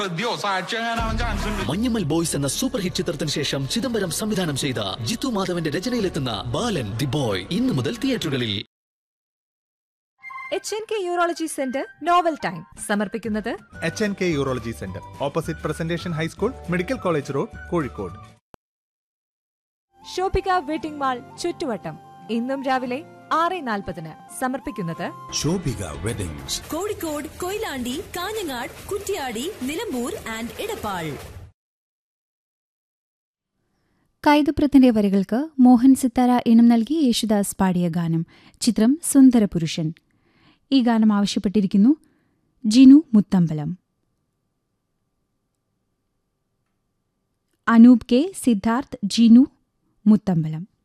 Dios a Chena Johnson. Manjummel boys എന്ന super hit ചിത്രത്തിന് ശേഷം ചിദംബരം സംവിധാനം ചെയ്ത ജിത്തു മാധവന്റെ രചനയിലെത്തുന്ന ബാലൻ ദി ബോയ് ഇന്നു മുതൽ തിയേറ്ററുകളിൽ H N K urology centre novel time സമർപ്പിക്കുന്നത് H N K urology centre opposite presentation high school medical college road Kozhikode Shobhika wedding mall ചുറ്റുവട്ടം ഇന്നും രാവിലെ ആറ് നാൽപ്പതിന് സമർപ്പിക്കുന്നത് ശോഭിക വെഡിങ്സ് കോഴിക്കോട് കൊയിലാണ്ടി കാഞ്ഞങ്ങാട് കുറ്റ്യാടി നിലമ്പൂർ ആൻഡ് ഇടപ്പാൾ കൈതപ്രത്തിന്റെ വരികൾക്ക് മോഹൻ സിത്താര ഇനം നൽകി യേശുദാസ് പാടിയ ഗാനം ചിത്രം സുന്ദരപുരുഷൻ ഈ ഗാനം ആവശ്യപ്പെട്ടിരിക്കുന്നു ജിനു മുത്തമ്പലം അനൂപ് കെ സിദ്ധാർത്ഥ് ജിനു മുത്തമ്പലം